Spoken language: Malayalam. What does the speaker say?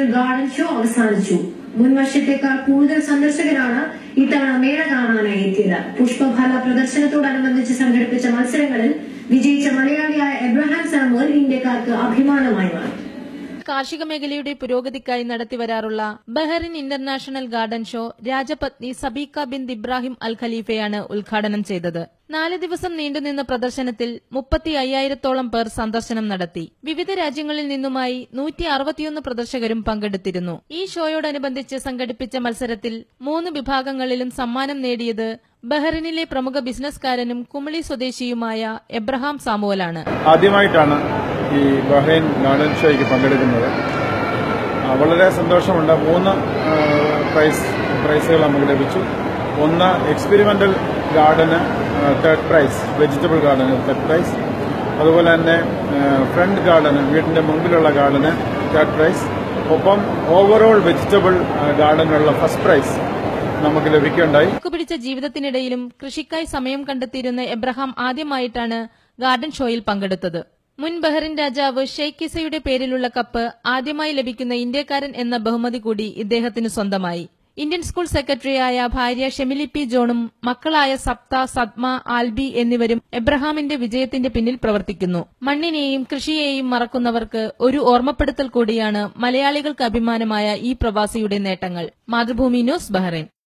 ഇന്റർനാഷണൽ ഗാർഡൻ ഷോ അവസാനിച്ചു മുൻ വർഷത്തേക്കാൾ കൂടുതൽ സന്ദർശകരാണ് ഇത്തവണ മേള കാണാനായി എത്തിയത് പുഷ്പഫല പ്രദർശനത്തോടനുബന്ധിച്ച് സംഘടിപ്പിച്ച മത്സരങ്ങളിൽ വിജയിച്ച മലയാളിയായ എബ്രഹാം സാമുവൽ ഇന്ത്യക്കാർക്ക് അഭിമാനമായി മാറി കാർഷിക മേഖലയുടെ പുരോഗതിക്കായി നടത്തിവരാറുള്ള ബഹറിൻ ഇന്റർനാഷണൽ ഗാർഡൻ ഷോ രാജപത്നി സബീക്ക ബിൻ ഇബ്രാഹിം അൽ ഖലീഫയാണ് ഉദ്ഘാടനം ചെയ്തത് നാല് ദിവസം നീണ്ടുനിന്ന പ്രദർശനത്തിൽ മുപ്പത്തി അയ്യായിരത്തോളം പേർ സന്ദർശനം നടത്തി വിവിധ രാജ്യങ്ങളിൽ നിന്നുമായി നൂറ്റി അറുപത്തിയൊന്ന് പ്രദർശകരും പങ്കെടുത്തിരുന്നു ഈ ഷോയോടനുബന്ധിച്ച് സംഘടിപ്പിച്ച മത്സരത്തിൽ മൂന്ന് വിഭാഗങ്ങളിലും സമ്മാനം നേടിയത് ബഹറിനിലെ പ്രമുഖ ബിസിനസ്കാരനും കുമളി സ്വദേശിയുമായ എബ്രഹാം സാമുവലാണ് ആദ്യമായിട്ടാണ് ഈ ബഹ്റൈൻ ഗാർഡൻ ഷോയ്ക്ക് പങ്കെടുക്കുന്നത് ആ, വളരെ സന്തോഷമുണ്ട് മൂന്ന് ആ, പ്രൈസ് പ്രൈസുകൾ നമുക്ക് ലഭിച്ചു ഒന്ന് എക്സ്പെരിമെന്റൽ ഗാർഡന് തേർഡ് പ്രൈസ് വെജിറ്റബിൾ ഗാർഡന് തേർഡ് പ്രൈസ് അതുപോലെ തന്നെ ഫ്രണ്ട് ഗാർഡന് വീടിന്റെ മുമ്പിലുള്ള ഗാർഡന് തേർഡ് പ്രൈസ് ഒപ്പം ഓവറോൾ വെജിറ്റബിൾ ഗാർഡനുള്ള ഫസ്റ്റ് പ്രൈസ് നമുക്ക് ലഭിക്കുകയുണ്ടായി പിടിച്ച ജീവിതത്തിനിടയിലും കൃഷിക്കായി സമയം കണ്ടെത്തിയിരുന്ന എബ്രഹാം ആദ്യമായിട്ടാണ് ഗാർഡൻ ഷോയിൽ പങ്കെടുത്തത് മുൻ ബഹ്റിൻ രാജാവ് ഷെയ്ഖ് കിസയുടെ പേരിലുള്ള കപ്പ് ആദ്യമായി ലഭിക്കുന്ന ഇന്ത്യക്കാരൻ എന്ന ബഹുമതി കൂടി ഇദ്ദേഹത്തിന് സ്വന്തമായി ഇന്ത്യൻ സ്കൂൾ സെക്രട്ടറിയായ ഭാര്യ ഷെമിലി പി ജോണും മക്കളായ സപ്ത സദ്മ ആൽബി എന്നിവരും എബ്രഹാമിന്റെ വിജയത്തിന്റെ പിന്നിൽ പ്രവർത്തിക്കുന്നു മണ്ണിനെയും കൃഷിയെയും മറക്കുന്നവർക്ക് ഒരു ഓർമ്മപ്പെടുത്തൽ കൂടിയാണ് മലയാളികൾക്ക് അഭിമാനമായ ഈ പ്രവാസിയുടെ നേട്ടങ്ങൾ മാതൃഭൂമി ന്യൂസ് ബഹ്റൈൻ